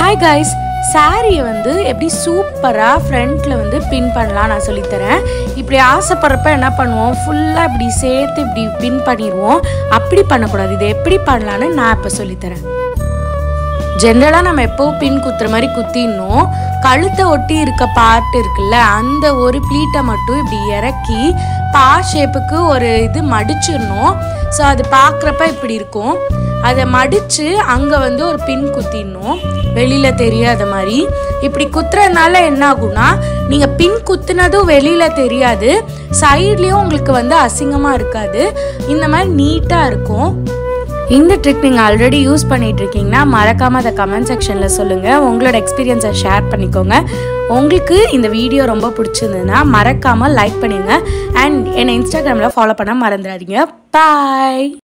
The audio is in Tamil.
ஹாய் கைஸ் சாரியை வந்து எப்படி சூப்பராக ஃப்ரண்ட்டில் வந்து பின் பண்ணலாம் நான் சொல்லித்தரேன் இப்படி ஆசைப்படுறப்ப என்ன பண்ணுவோம் ஃபுல்லாக இப்படி சேர்த்து இப்படி பின் பண்ணிடுவோம் அப்படி பண்ணக்கூடாது இதை எப்படி பண்ணலான்னு நான் இப்போ சொல்லித்தரேன் ஜென்ரலாக நம்ம எப்போவும் பின் குத்துற மாதிரி குத்திடணும் கழுத்தை ஒட்டி இருக்க பார்ட் இருக்குல்ல அந்த ஒரு ப்ளீட்டை மட்டும் இப்படி இறக்கி பா ஷேப்புக்கு ஒரு இது மடிச்சிடணும் ஸோ அது பார்க்குறப்ப இப்படி இருக்கும் அதை மடித்து அங்கே வந்து ஒரு பின் குத்திடணும் வெளியில் தெரியாத மாதிரி இப்படி குத்துறதுனால என்ன ஆகும்னா நீங்கள் பின் குத்துனதும் வெளியில் தெரியாது சைட்லேயும் உங்களுக்கு வந்து அசிங்கமாக இருக்காது இந்த மாதிரி நீட்டாக இருக்கும் இந்த ட்ரிக் நீங்கள் ஆல்ரெடி யூஸ் பண்ணிட்டு இருக்கீங்கன்னா மறக்காமல் அதை கமெண்ட் செக்ஷனில் சொல்லுங்கள் உங்களோட எக்ஸ்பீரியன்ஸை ஷேர் பண்ணிக்கோங்க உங்களுக்கு இந்த வீடியோ ரொம்ப பிடிச்சிருந்ததுன்னா மறக்காமல் லைக் பண்ணுங்க அண்ட் என்னை இன்ஸ்டாகிராமில் ஃபாலோ பண்ண மறந்துடாதீங்க பாய்